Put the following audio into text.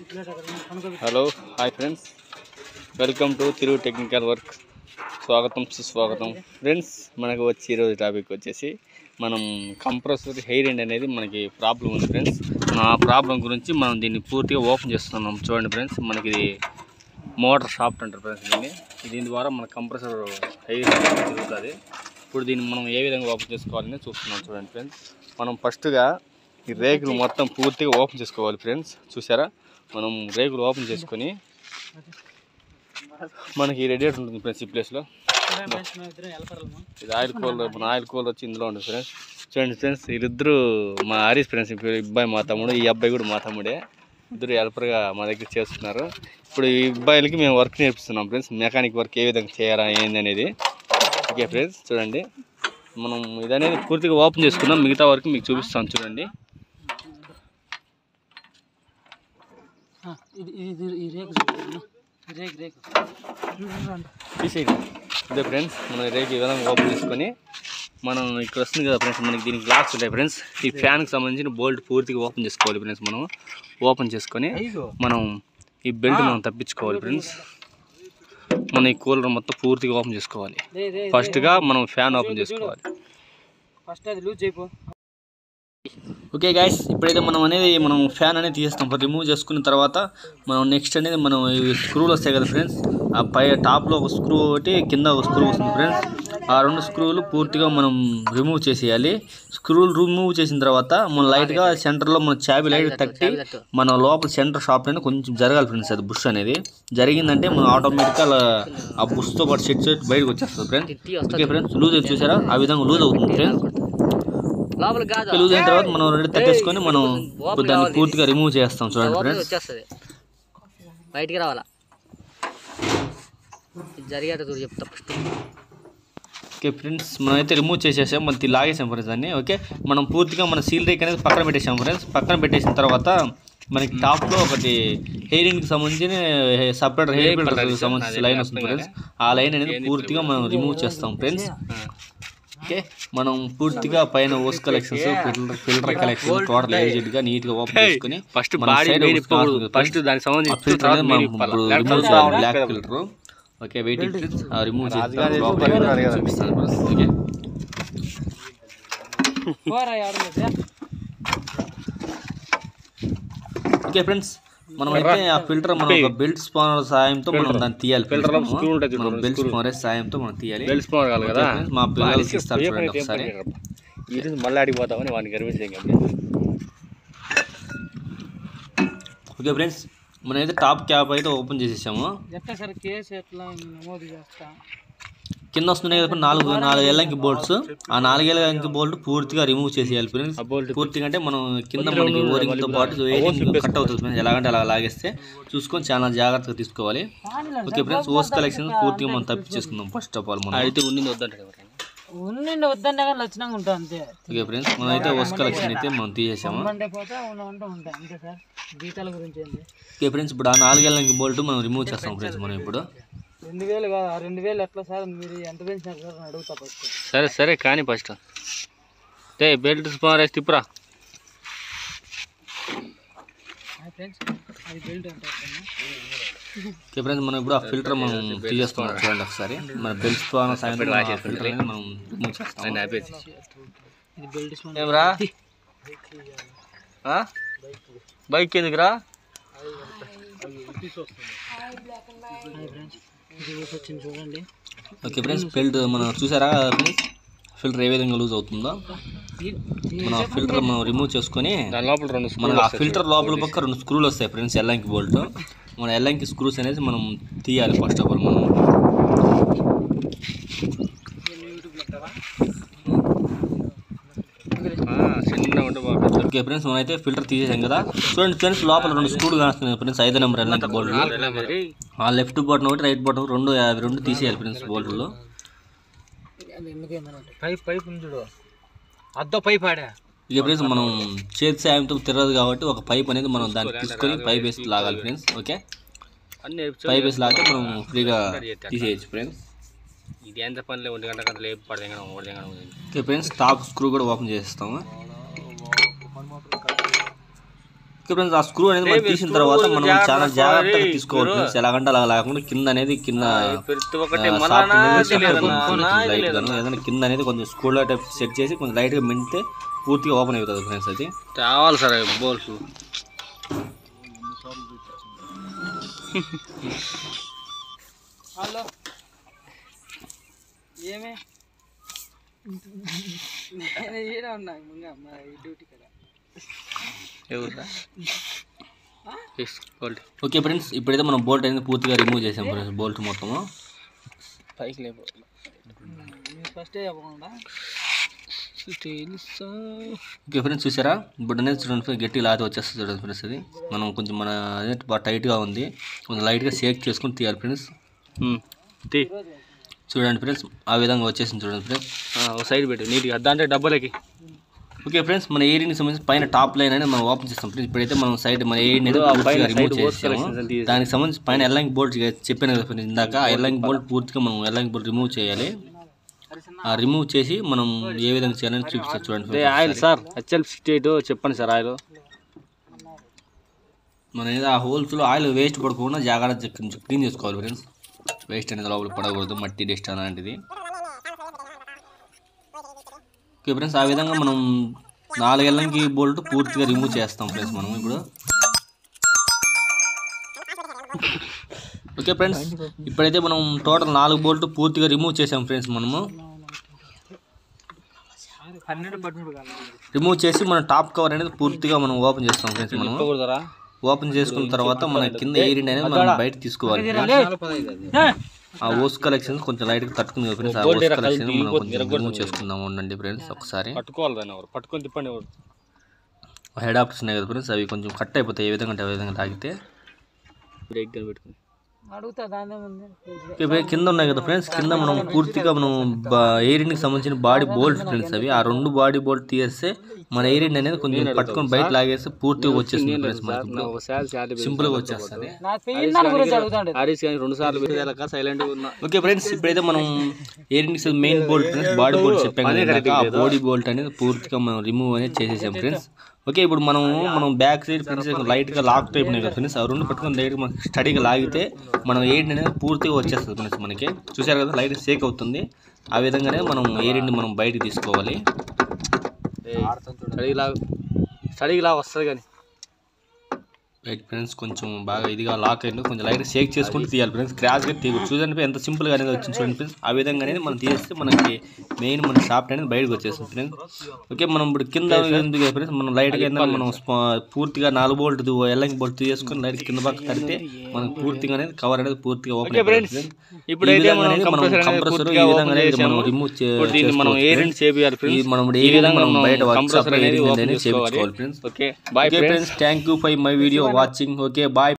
Hello hi friends welcome to తిరుగు technical work స్వాగతం సుస్వాగతం ఫ్రెండ్స్ మనకు వచ్చి ఈరోజు టాపిక్ వచ్చేసి మనం కంప్రెసర్ హెయిర్ ఎండ్ అనేది మనకి ప్రాబ్లం ఉంది ఫ్రెండ్స్ ఆ ప్రాబ్లం గురించి మనం దీన్ని పూర్తిగా ఓపెన్ చేస్తున్నాం చూడండి ఫ్రెండ్స్ మనకి ఇది మోటార్ షాఫ్ట్ అంటారు ఫ్రెండ్స్ దీన్ని దీని ద్వారా మన కంప్రెసర్ హెయిర్ తిరుగుతుంది ఇప్పుడు దీన్ని మనం ఏ విధంగా ఓపెన్ చేసుకోవాలని చూస్తున్నాం చూడండి ఫ్రెండ్స్ మనం ఫస్ట్గా ఈ రేకులు మొత్తం పూర్తిగా ఓపెన్ చేసుకోవాలి ఫ్రెండ్స్ చూసారా మనం రేకులు ఓపెన్ చేసుకొని మనకి రేడియేటర్ ఉంటుంది ఫ్రెండ్స్ ఈ ప్లేస్లో ఇది ఆయిల్ కూలర్ మన ఆయిల్ కూలర్ వచ్చి ఇందులో ఉంటుంది ఫ్రెండ్స్ చూడండి ఫ్రెండ్స్ వీళ్ళిద్దరు మా హరీష్ ఫ్రెండ్స్ ఇప్పుడు ఈ అబ్బాయి మా తమ్ముడు ఈ అబ్బాయి కూడా మా తమ్ముడే ఇద్దరు హెల్పర్గా మా దగ్గర చేస్తున్నారు ఇప్పుడు ఈ అబ్బాయిలకి మేము వర్క్ నేర్పిస్తున్నాం ఫ్రెండ్స్ మెకానిక్ వర్క్ ఏ విధంగా చేయాలా ఏంది అనేది ఓకే ఫ్రెండ్స్ చూడండి మనం ఇదనేది పూర్తిగా ఓపెన్ చేసుకున్నాం మిగతా వరకు మీకు చూపిస్తాం చూడండి ఇది ఇది ఈ రేకు చూడండి. ఈ రేకు రేకు తీసేయండి అదే ఫ్రెండ్స్ మనం రేపు ఈ విధంగా ఓపెన్ చేసుకొని మనం ఇక్కడ వస్తుంది కదా ఫ్రెండ్స్ మనకి దీనికి గ్లాస్ ఉంటాయి ఫ్రెండ్స్ ఈ ఫ్యాన్కి సంబంధించిన బోల్ట్ పూర్తిగా ఓపెన్ చేసుకోవాలి ఫ్రెండ్స్ మనం ఓపెన్ చేసుకొని మనం ఈ బెల్ట్ మనం తప్పించుకోవాలి ఫ్రెండ్స్ మనం ఈ కూలర్ మొత్తం పూర్తిగా ఓపెన్ చేసుకోవాలి రే రే ఫస్ట్గా మనం ఫ్యాన్ ఓపెన్ చేసుకోవాలి ఫస్ట్ అది లూజ్ అయిపో ఓకే గాయస్ ఇప్పుడైతే మనం అనేది మనం ఫ్యాన్ అనేది తీసేస్తాం రిమూవ్ చేసుకున్న తర్వాత మనం నెక్స్ట్ అనేది మనం ఇవి స్క్రూలు వస్తాయి కదా ఫ్రెండ్స్ ఆ పై టాప్లో ఒక స్క్రూ ఒకటి కింద ఒక స్క్రూ వస్తుంది ఫ్రెండ్స్ ఆ రెండు స్క్రూలు పూర్తిగా మనం రిమూవ్ చేసేయాలి స్క్రూలు రిమూవ్ చేసిన తర్వాత మనం లైట్గా సెంటర్లో మన చాబీ లైట్ తట్టి మన లోపల సెంటర్ షాప్ అనేది కొంచెం జరగాలి ఫ్రెండ్స్ అది బుష్ అనేది జరిగిందంటే మనం ఆటోమేటిక్గా ఆ బుష్తో పాటు సెట్ సెట్ బయటకు వచ్చేస్తుంది ఫ్రెండ్స్ ఓకే ఫ్రెండ్స్ లూజ్ అయితే చూసారా ఆ విధంగా లూజ్ అవుతుంది ఫ్రెండ్స్ లోపల కాదు లూజ్ అయిన తర్వాత మనం రెండు తట్టేసుకొని మనం దాన్ని పూర్తిగా రిమూవ్ చేస్తాం చూడండి ఫ్రెండ్స్ వచ్చేస్తుంది బయటికి రావాలా ఇది జరిగేట చూడు చెప్తా ఫస్ట్ ఓకే ఫ్రెండ్స్ మనం అయితే రిమూవ్ చేసేసాం మళ్ళీ లాగేసాం ఫ్రెండ్స్ అన్ని ఓకే మనం పూర్తిగా మన సీల్ రేక్ అనేది పక్కన పెట్టేసాం ఫ్రెండ్స్ పక్కన పెట్టేసిన తర్వాత మనకి టాప్లో ఒకటి హెయిరింగ్కి సంబంధించిన సపరేట్ హెయిర్ ఫిల్టర్ సంబంధించిన లైన్ వస్తుంది ఫ్రెండ్స్ ఆ లైన్ అనేది పూర్తిగా మనం రిమూవ్ చేస్తాం ఫ్రెండ్స్ ఓకే మనం పూర్తిగా పైన ఓస్ collections filter filter collection total ఏజెంట్గా నీట్గా ఓపెన్ చేసుకుని ఫస్ట్ మన బాడీ side మెయిన్ ఒక స్టార్ ఉంది ఫస్ట్ friends. దానికి ఆ సంబంధించి ఫిల్టర్ అనేది మనం ఇప్పుడు రిమూవ్ చేయాలి black filter okay waiting remove చేస్తాను లోపల చూపిస్తాను ఫ్రెండ్స్ ఓకే పోరా ఆడలేదు ఓకే ఫ్రెండ్స్ మనం అయితే ఆ ఫిల్టర్ మనం ఒక బెల్ట్ స్పానర్ సాయంతో మనం దాన్ని తీయాలి Filter లో friends. screw ఉంటుంది చూడు, మనం బెల్ట్ స్పానర్ సాయంతో మనం తీయాలి బెల్ట్ స్పాన్ కాదు కదా ఓకే friends, మా పిల్లలకి ఇస్తారు చూడండి ఒకసారి ఈ రోజు మళ్ళీ అడిగిపోతామని వాడిని గర్వించలేం ఓకే ఫ్రెండ్స్ మనం అయితే టాప్ క్యాప్ అయితే ఓపెన్ చేసేసాము ఎట్లా సార్ కేసు ఎట్లా నమోదు చేస్తా కింద వస్తున్నాయి కదా నాలుగు నాలుగు ఎల్లంకి బోల్ట్స్ ఆ నాలుగు ఎల్లంకి బోల్ట్ పూర్తిగా రిమూవ్ చేసేయాలి ఫ్రెండ్స్ పూర్తిగా అంటే మనం కింద మనకి ఓరింగ్ తో పాటు వేరింగ్ కట్ అవుతుంది ఫ్రెండ్స్ ఎలాగంటే అలా లాగేస్తే చూసుకొని చాలా జాగ్రత్తగా తీసుకోవాలి ఓకే ఫ్రెండ్స్ ఓస్ కలెక్షన్ పూర్తిగా మనం తప్పించేసుకుందాం ఫస్ట్ ఆఫ్ ఆల్ మనం అయితే ఉండింది వద్దంటాడు ఎవరైనా ఉండి వద్దన్నా కానీ లక్షణంగా ఉంటా అంతే ఓకే ఫ్రెండ్స్ మనం అయితే ఓస్ కలెక్షన్ అయితే మనం తీసేసాము మండే పోతే ఉన్న ఉంటే ఉంటాయి అంతే సార్ గీతాల గురించి ఏంది ఓకే ఫ్రెండ్స్ ఇప్పుడు ఆ నాలుగేళ్ళకి బోల్ట్ మనం రిమూవ్ చేస్తాం ఫ్రెండ్స్ మనం ఇప్పుడు రెండు వేలు కాదు ఆ రెండు వేలు ఎట్లా సార్ మీరు ఎంత పెంచినారు సార్ అని అడుగుతా ఫస్ట్ సరే సరే కానీ ఫస్ట్ టే బెల్ట్ స్పాన్ వేసి తిప్పురా ఫ్రెండ్స్ అది బెల్ట్ అంటారు ఓకే ఫ్రెండ్స్ మనం ఇప్పుడు ఆ ఫిల్టర్ మనం తీసేస్తున్నాం చూడండి ఒకసారి మన బెల్ట్ స్పాన్ సాయంత్రం ఆ ఫిల్టర్ అనేది మనం రిమూవ్ చేస్తాం నేను ఆపేసి ఇది బెల్ట్ స్పాన్ ఏమరా బైక్ ఎందుకురా ఫ్రెండ్స్ ఇది ఊసి వచ్చింది చూడండి ఓకే ఫ్రెండ్స్ బెల్ట్ మనం చూసారా ఫ్రెండ్స్ ఫిల్టర్ ఏ విధంగా లూజ్ అవుతుందో మనం ఆ ఫిల్టర్ మనం రిమూవ్ చేసుకొని దాని లోపల రెండు మనం ఆ ఫిల్టర్ లోపల పక్క రెండు స్క్రూలు వస్తాయి ఫ్రెండ్స్ ఎల్లంకి బోల్ట్ మన ఎల్లంకి స్క్రూస్ అనేది మనం తీయాలి ఫస్ట్ ఆఫ్ ఆల్ మనం చిన్న ఉంటే బాగా ఓకే ఫ్రెండ్స్ మనం అయితే ఫిల్టర్ తీసేసాం కదా చూడండి ఫ్రెండ్స్ లోపల రెండు స్క్రూలు కాస్తున్నాయి ఫ్రెండ్స్ ఐదో నెంబర్ ఎల్లంకి బోల్ట్ ఆ లెఫ్ట్ బటన్ ఒకటి రైట్ బటన్ రెండు అవి రెండు తీసేయాలి ఫ్రెండ్స్ బోల్ట్లో అది ఎందుకేమన్నా పైప్ పైప్ ఉంది చూడు అద్దో పైప్ ఆడా ఇక ఫ్రెండ్స్ మనం చేతి సాయంతో తిరగదు కాబట్టి ఒక పైప్ అనేది మనం దాన్ని తీసుకొని పైప్ వేసి లాగాలి ఫ్రెండ్స్ ఓకే అన్ని పైప్ వేసి లాగితే మనం ఫ్రీగా తీసేయచ్చు ఫ్రెండ్స్ ఇది ఎంత పనిలే ఒంటి గంట కంటే లేపు పడదేగా పడదేగా ఓకే ఫ్రెండ్స్ టాప్ స్క్రూ కూడా ఓపెన్ చేస్తాము ఓకే ఫ్రెండ్స్ ఆ స్క్రూ అనేది మనం తీసిన తర్వాత మనం చాలా జాగ్రత్తగా తీసుకోవాలి ఫ్రెండ్స్ ఎలాగంటే అలా లేకుండా కింద అనేది కింద ప్రతి ఆ, ఒక్కటి soft మళ్ళా అనేది తెలియదు కొంచెం అన్న, light తెలియదు గాను ఏదైనా కింద అనేది కొంచెం స్క్రూ టైప్ సెట్ చేసి కొంచెం లైట్ గా మింటే పూర్తిగా ఓపెన్ అవుతుంది ఫ్రెండ్స్ అది తేవాలి సార్ బోల్స్ హలో ఏమే నేను ఈడ ఉన్నా ముంగా మా ఈ డ్యూటీ కదా ఎవరురా తీసుకోండి ఓకే ఫ్రెండ్స్ ఇప్పుడైతే మనం బోల్ట్ అనేది పూర్తిగా రిమూవ్ చేసాం ఫ్రెండ్స్ బోల్ట్ మొత్తము పైకి లేపు మీరు ఫస్టే చెప్పకుండా ఓకే ఫ్రెండ్స్ చూసారా ఇప్పుడు అనేది చూడండి ఫ్రెండ్స్ గట్టి లాత వచ్చేస్తుంది చూడండి ఫ్రెండ్స్ అది మనం కొంచెం మన అదే బాగా టైట్గా ఉంది కొంచెం లైట్గా షేక్ చేసుకొని తీయాలి ఫ్రెండ్స్ తీ చూడండి ఫ్రెండ్స్ ఆ విధంగా వచ్చేసింది చూడండి ఫ్రెండ్స్ ఆ, ఒక సైడ్ పెట్టు నీట్గా దాంట్లో డబ్బులకి ఓకే ఫ్రెండ్స్ మన ఏరియని సంబంధించి పైన టాప్ లైన్ అనేది మనం ఓపెన్ చేస్తాం ఫ్రెండ్స్ ఇప్పుడైతే మనం సైడ్ మన ఏరియని ఇప్పుడు ఆ పైన రిమూవ్ side both చేసాము collections అని తీసేసాం. దానికి సంబంధించి పైన ఎల్లంగి బోల్ట్ చెప్పాను కదా ఫ్రెండ్స్ ఇందాక ఆ ఎల్లంగి బోల్ట్ పూర్తిగా మనం ఎల్లంగి బోల్ట్ రిమూవ్ చేయాలి ఆ రిమూవ్ చేసి మనం ఏ విధంగా చేయాలని చూపిస్తారు చూడండి అదే friends ఆయిల్ ఒకసారి. సార్ హెచ్ఎల్ సిక్స్టీ ఎయిట్ చెప్పండి సార్ ఆయిల్ మనం ఏదో ఆ హోల్స్లో ఆయిల్ వేస్ట్ పడకుండా జాగ్రత్త కొంచెం క్లీన్ చేసుకోవాలి ఫ్రెండ్స్ వేస్ట్ అనేది లోపల పడకూడదు మట్టి డస్ట్ అలాంటిది ఓకే ఫ్రెండ్స్ ఆ విధంగా మనం నాలుగేళ్ళకి బోల్ట్ పూర్తిగా రిమూవ్ చేస్తాం ఫ్రెండ్స్ మనం ఇప్పుడు ఓకే ఫ్రెండ్స్ ఇప్పుడైతే మనం టోటల్ నాలుగు బోల్ట్ పూర్తిగా రిమూవ్ చేసాం ఫ్రెండ్స్ మనము పన్నెండు పదమూడు కాదు రిమూవ్ చేసి మన టాప్ కవర్ అనేది పూర్తిగా మనం ఓపెన్ చేస్తాం ఫ్రెండ్స్ మనం కుదరా ఓపెన్ చేసుకున్న తర్వాత మన కింద ఏరియన్ అనేది మనం బయట తీసుకోవాలి ఆ ఓస్ కలెక్షన్ కొంచెం లైట్ గా తట్టుకుంది కదా ఫ్రెండ్స్ ఆ ఓస్ కలెక్షన్ మనం కొంచెం రిమూవ్ చేసుకుందాం ఉండండి ఫ్రెండ్స్ ఒకసారి పట్టుకోవాలి దాన్ని ఎవరు పట్టుకొని తిప్పండి ఎవరు హెడ్ ఆప్షన్ ఉన్నాయి కదా ఫ్రెండ్స్ అవి కొంచెం కట్ అయిపోతాయి ఏ విధంగా అంటే ఆ విధంగా తాగితే బ్రేక్ గన్ పెట్టుకుని అడుగుతా దాని ముందు ఓకే, ఇవి కింద ఉన్నాయి కదా ఫ్రెండ్స్ కింద మనం పూర్తిగా మనం ఎయిరింగ్ కి సంబంధించిన బాడీ బోల్ట్ ఫ్రెండ్స్ అవి ఆ రెండు బాడీ బోల్ట్ తీసేస్తే మన ఎయిరింగ్ అనేది కొంచెం పట్టుకొని బయట లాగేస్తే పూర్తిగా వచ్చేస్తుంది ఫ్రెండ్స్ మనకి ఇప్పుడు ఒక సాల్ చాలి సింపుల్ గా వచ్చేస్తుంది నా పెయిన్ దాని గురించి అడుగుతాడు హరీష్ కానీ రెండు సార్లు పెట్టేదాకా సైలెంట్ గా ఉన్నా ఓకే ఫ్రెండ్స్ ఇప్పుడైతే మనం ఎయిరింగ్ main bolt friends body bolt చెప్పాం కదా ఇందాక, ఆ బాడీ బోల్ట్ అనేది పూర్తిగా మనం రిమూవ్ అనేది చేసేసాం ఫ్రెండ్స్ ఓకే ఇప్పుడు మనం మనం బ్యాక్ సైడ్ ఫ్రెండ్స్ లైట్ గా లాక్ టైప్ ఉన్నాయి కదా ఫ్రెండ్స్ ఆ రెండు పట్టుకొని లైట్ మనకి స్టడీగా లాగితే మనం ఎయిర్ అనేది పూర్తిగా వచ్చేస్తుంది ఫ్రెండ్స్ మనకి చూసారు కదా లైట్ షేక్ అవుతుంది ఆ విధంగానే మనం ఎయిర్ని మనం బయటికి తీసుకోవాలి స్టడీ లాగా స్టడీ లాగా వస్తుంది కానీ రైట్ ఫ్రెండ్స్ కొంచెం బాగా ఇదిగా లాక్ అయింది కొంచెం లైట్ షేక్ చేసుకుంటూ తీయాలి ఫ్రెండ్స్ క్రాష్గా తీయకు చూడండి ఎంత సింపుల్గా అనేది వచ్చింది చూడండి ఫ్రెండ్స్ ఆ విధంగా అనేది మనం తీస్తే మనకి మెయిన్ మన షాప్ అనేది బయటకు వచ్చేస్తుంది ఫ్రెండ్స్ ఓకే మనం ఇప్పుడు కింద ఎందుకు ఫ్రెండ్స్ మనం లైట్గా ఏంటంటే మనం స్పా- పూర్తిగా నాలుగు బోల్ట్ ఎల్లంగి బోల్ట్ తీసుకొని లైట్ కింద పక్క కడితే మనకి పూర్తిగా అనేది కవర్ అనేది పూర్తిగా ఓపెన్ ఫ్రెండ్స్ ఇప్పుడైతే మనం కంప్రెసర్ అనేది పూర్తిగా ఓపెన్ చేసాము రిమూవ్ ఇప్పుడు దీన్ని మనం ఎయిర్ అండ్ చేపియాలి ఫ్రెండ్స్ మనం ఈ విధంగా మనం మనం బయట కంప్రెసర్ అనేది ఓపెన్ చేయించుకోవాలి చేసుకోవాలి friends okay bye okay friends friends thank you for my video watching okay bye